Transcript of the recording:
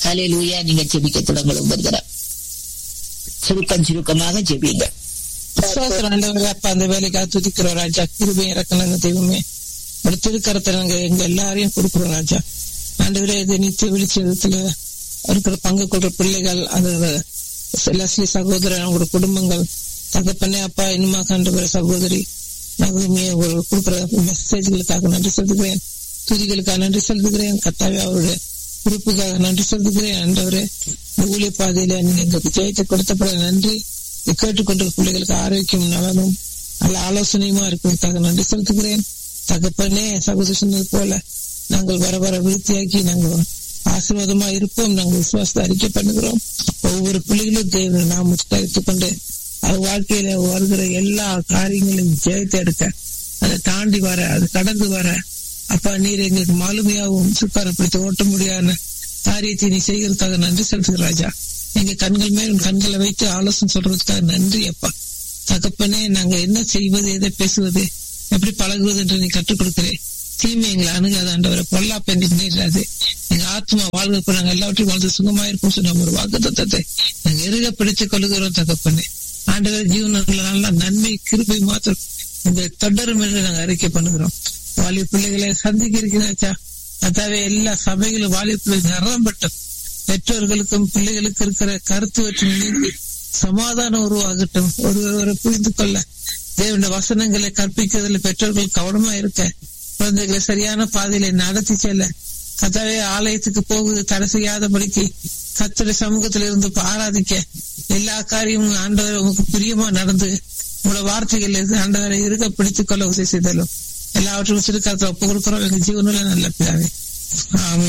ஹalleluya நீங்க ஜெபிக்க தொடங்கணும் ஒரு தடவை சுருக்கம் சுருக்கமாக ஜெபிங்க சோத்திரம் ஆண்டவரே அப்பா அந்த வேலைக்காக துதிக்கிறோம் ராஜா கிருபை இறக்கணுங்க தெய்வமே ஒரு திருக்கரத்தை நாங்க எங்க எல்லாரையும் கொடுக்குறோம் ராஜா ஆண்டவரே இது நித்திய வெளிச்சத்துல இருக்கிற பங்கு கொள்ற பிள்ளைகள் அது லஸ்லி சகோதரன் அவங்களோட குடும்பங்கள் தகப்பனே அப்பா இனிமா கண்டுகிற சகோதரி நகுமையை கொடுக்குற மெசேஜ்களுக்காக நன்றி செலுத்துகிறேன் துதிகளுக்காக நன்றி செலுத்துகிறேன் கத்தாவே அவருடைய குறிப்புக்காக நன்றி செலுத்துகிறேன் ஆண்டவரே இந்த ஊழிய பாதையில நீங்க எங்களுக்கு ஜெயத்தை கொடுத்தப்பட நன்றி இதை கேட்டுக்கொண்டிருக்க பிள்ளைகளுக்கு ஆரோக்கியம் நலனும் நல்ல ஆலோசனையுமா இருக்கிறதுக்காக நன்றி செலுத்துகிறேன் தகப்பனே சகோதரி சொன்னது போல நாங்கள் வர வர விருத்தியாக்கி நாங்கள் ஆசீர்வாதமா இருப்போம் நாங்கள் விசுவாசத்தை அறிக்கை பண்ணுகிறோம் ஒவ்வொரு பிள்ளைகளும் தேவனை நாம் தரித்துக் கொண்டு அது வாழ்க்கையில வருகிற எல்லா காரியங்களையும் ஜெயத்தை எடுக்க அதை தாண்டி வர அது கடந்து வர அப்பா நீர் எங்களுக்கு மாலுமையாகவும் சுக்காரப்படுத்தி ஓட்ட முடியாத காரியத்தை நீ செய்கிறதுக்காக நன்றி செலுத்துகிற ராஜா எங்க கண்கள் மேல் உன் கண்களை வைத்து ஆலோசனை சொல்றதுக்காக நன்றி அப்பா தகப்பனே நாங்க என்ன செய்வது எதை பேசுவது எப்படி பழகுவது என்று நீ கற்றுக் கொடுக்கிறேன் தீமை எங்களை அணுகாத ஆண்டவரை பொல்லாப்ப எங்களுக்கு நேராது எங்க ஆத்மா வாழ்க்கை நாங்க எல்லாவற்றையும் வாழ்ந்து சுகமா இருப்போம் சொன்ன ஒரு வாக்கு தத்தத்தை நாங்க எருக பிடித்துக் கொள்ளுகிறோம் தகப்பனே ஆண்டவர் ஜீவனங்கள நல்ல நன்மை கிருபை மாத்திரம் இந்த தொடரும் என்று நாங்க அறிக்கை பண்ணுகிறோம் வாலி பிள்ளைகளை சந்திக்க இருக்கிறாச்சா அதாவே எல்லா சபைகளும் வாலி பிள்ளைகள் நிறம்பட்டும் பெற்றோர்களுக்கும் பிள்ளைகளுக்கு இருக்கிற கருத்து வச்சு நீங்கி சமாதானம் உருவாகட்டும் ஒருவரை புரிந்து கொள்ள தேவனுடைய வசனங்களை கற்பிக்கிறதுல பெற்றோர்கள் கவனமா இருக்க குழந்தைகளை சரியான பாதையில நடத்தி செல்ல கத்தாவே ஆலயத்துக்கு போகுது தடை செய்யாதபடிக்கு கத்தரை சமூகத்தில் இருந்து ஆராதிக்க எல்லா காரியமும் ஆண்டவர் உமக்கு பிரியமா நடந்து உங்களோட வார்த்தைகள் ஆண்டவரை இருக்க பிடித்துக் கொள்ள உதவி செய்தாலும் எல்லாவற்றும் சிறுக்காலத்தில் ஒப்பு கொடுக்கிறோம் எங்க ஜீவனில் நல்ல பிள்ளாவே ஆமே